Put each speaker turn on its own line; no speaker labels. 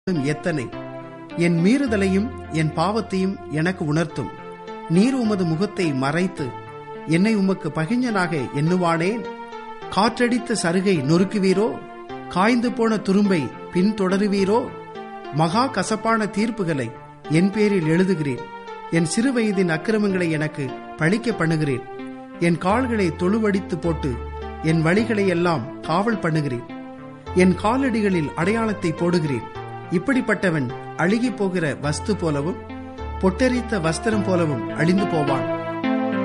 எத்தனை என் மீறுதலையும் என் பாவத்தையும் எனக்கு உணர்த்தும் நீர் உமது முகத்தை மறைத்து என்னை உமக்கு பகிஞ்சனாக எண்ணுவானேன் காற்றடித்த சருகை நொறுக்குவீரோ காய்ந்து போன துரும்பை பின்தொடருவீரோ மகா கசப்பான தீர்ப்புகளை என் பேரில் எழுதுகிறேன் என் சிறுவயதின் அக்கிரமங்களை எனக்கு பழிக்க பண்ணுகிறேன் என் கால்களை தொழுவடித்து போட்டு என் வழிகளை எல்லாம் காவல் பண்ணுகிறேன் என் காலடிகளில் அடையாளத்தை போடுகிறேன் இப்படிப்பட்டவன் அழுகி போகிற வஸ்து போலவும் பொட்டரித்த வஸ்திரம் போலவும் அழிந்து போவான்